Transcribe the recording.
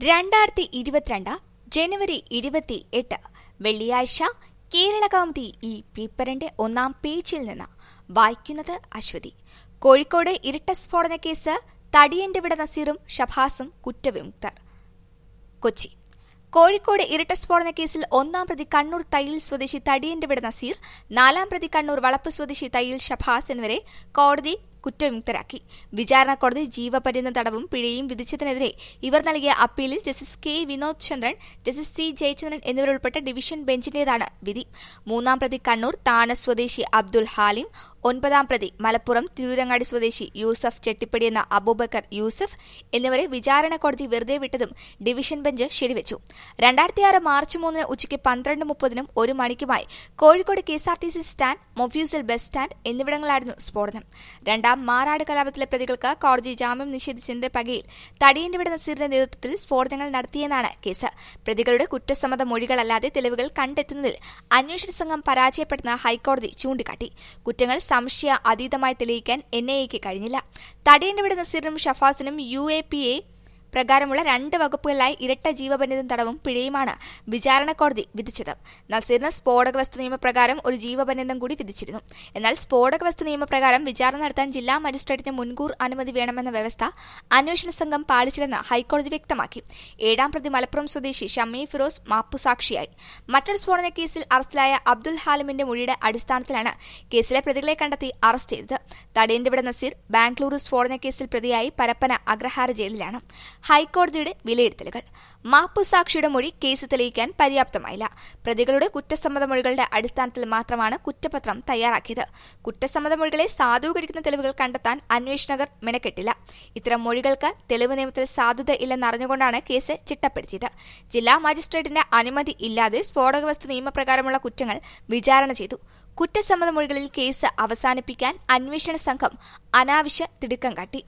രണ്ടായിരത്തി ഇരുപത്തിരണ്ട് ജനുവരി ഇരുപത്തി എട്ട് വെള്ളിയാഴ്ച കേരളകൗമുദി ഈ പേപ്പറിന്റെ ഒന്നാം പേജിൽ നിന്ന് വായിക്കുന്നത് അശ്വതി കോഴിക്കോട് ഇരട്ട സ്ഫോടന കേസ് തടിയന്റെ വിട നസീറും ഷഭാസും കുറ്റവിമുക്തർ കൊച്ചി കോഴിക്കോട് ഇരട്ട സ്ഫോടന കേസിൽ ഒന്നാം പ്രതി കണ്ണൂർ തയ്യിൽ സ്വദേശി തടിയന്റെ വിട നസീർ നാലാം പ്രതി കണ്ണൂർ വളപ്പ് സ്വദേശി തയ്യിൽ ഷഭാസ് എന്നിവരെ കോടതി കുറ്റവിമുക്തരാക്കി വിചാരണ കോടതി ജീവപര്യന്ത തടവും പിഴയും വിധിച്ചതിനെതിരെ ഇവർ നൽകിയ അപ്പീലിൽ justice K Vinod Chandran justice C Jayachandran എന്നിവരുൾപ്പെട്ട ഡിവിഷൻ ബെഞ്ചിന്റേതാണ് വിധി മൂന്നാം പ്രതി കണ്ണൂർ താന സ്വദേശി അബ്ദുൽ ഹാലിം ഒൻപതാം പ്രതി മലപ്പുറം തിരൂരങ്ങാടി സ്വദേശി യൂസഫ് ചെട്ടിപ്പടി എന്ന അബൂബക്കർ യൂസഫ് എന്നിവരെ വിചാരണ കോടതി വെറുതെ വിട്ടതും ഡിവിഷൻ ബെഞ്ച് ശരിവച്ചു രണ്ടായിരത്തിയാറ് മാർച്ച് മൂന്നിന് ഉച്ചയ്ക്ക് പന്ത്രണ്ട് മുപ്പതിനും ഒരു മണിക്കുമായി Kozhikode KSRTC stand mofussil bus stand എന്നിവിടങ്ങളിലായിരുന്നു സ്ഫോടനം രണ്ടാം മാറാട് കലാപത്തിലെ പ്രതികൾക്ക് കോടതി ജാമ്യം നിഷേധിച്ചതിന്റെ പകയിൽ തടിയന്റെ വിട നസീറിന്റെ നേതൃത്വത്തിൽ സ്ഫോടനങ്ങൾ നടത്തിയെന്നാണ് കേസ് പ്രതികളുടെ കുറ്റസമ്മത മൊഴികളല്ലാതെ തെളിവുകൾ കണ്ടെത്തുന്നതിൽ അന്വേഷണ സംഘം പരാജയപ്പെട്ടെന്ന് ഹൈക്കോടതി ചൂണ്ടിക്കാട്ടി കുറ്റങ്ങൾ സംശയ അതീതമായി തെളിയിക്കാൻ എൻ ഐ എക്ക് കഴിഞ്ഞില്ല തടിയന്റെ വിട നസീറിനും ഷഫാസിനും യു എ പി എ പ്രകാരമുള്ള രണ്ട് വകുപ്പുകളിലായി ഇരട്ട ജീവപര്യന്തം തടവും പിഴയുമാണ് വിചാരണ കോടതി വിധിച്ചത് നസീറിന് സ്ഫോടക വസ്തു നിയമപ്രകാരം ഒരു ജീവപര്യന്തം കൂടി വിധിച്ചിരുന്നു എന്നാൽ സ്ഫോടക വസ്തു നിയമപ്രകാരം വിചാരണ നടത്താൻ ജില്ലാ മജിസ്ട്രേറ്റിന് മുൻകൂർ അനുമതി വേണമെന്ന വ്യവസ്ഥ അന്വേഷണ സംഘം പാലിച്ചില്ലെന്ന് ഹൈക്കോടതി വ്യക്തമാക്കി ഏഴാം പ്രതി മലപ്പുറം സ്വദേശി ഷമ്മി ഫിറോസ് മാപ്പുസാക്ഷിയായി മറ്റൊരു സ്ഫോടന കേസിൽ അറസ്റ്റിലായ അബ്ദുൽ ഹാലിമിന്റെ മൊഴിയുടെ അടിസ്ഥാനത്തിലാണ് കേസിലെ പ്രതികളെ കണ്ടെത്തി അറസ്റ്റ് ചെയ്തത് തടയന്റെ വിട നസീർ ബാംഗ്ലൂരു സ്ഫോടന കേസിൽ പ്രതിയായി പരപ്പന അഗ്രഹാര ജയിലിലാണ് ഹൈക്കോടതിയുടെ വിലയിരുത്തലുകൾ മാപ്പുസാക്ഷിയുടെ മൊഴി കേസ് തെളിയിക്കാൻ പര്യാപ്തമായില്ല പ്രതികളുടെ കുറ്റസമ്മത മൊഴികളുടെ അടിസ്ഥാനത്തിൽ മാത്രമാണ് കുറ്റപത്രം തയ്യാറാക്കിയത് കുറ്റസമ്മത മൊഴികളെ സാധൂകരിക്കുന്ന തെളിവുകൾ കണ്ടെത്താൻ അന്വേഷകർ മെനക്കെട്ടില്ല ഇത്തരം മൊഴികൾക്ക് തെളിവ് നിയമത്തിൽ സാധുത ഇല്ലെന്നറിഞ്ഞുകൊണ്ടാണ് കേസ് ചിട്ടപ്പെടുത്തിയത് ജില്ലാ മജിസ്ട്രേറ്റിന്റെ അനുമതി ഇല്ലാതെ സ്ഫോടക വസ്തു നിയമപ്രകാരമുള്ള കുറ്റങ്ങൾ വിചാരണ ചെയ്തു കുറ്റസമ്മത മൊഴികളിൽ കേസ് അവസാനിപ്പിക്കാൻ അന്വേഷണ സംഘം അനാവശ്യ തിടുക്കം കാട്ടി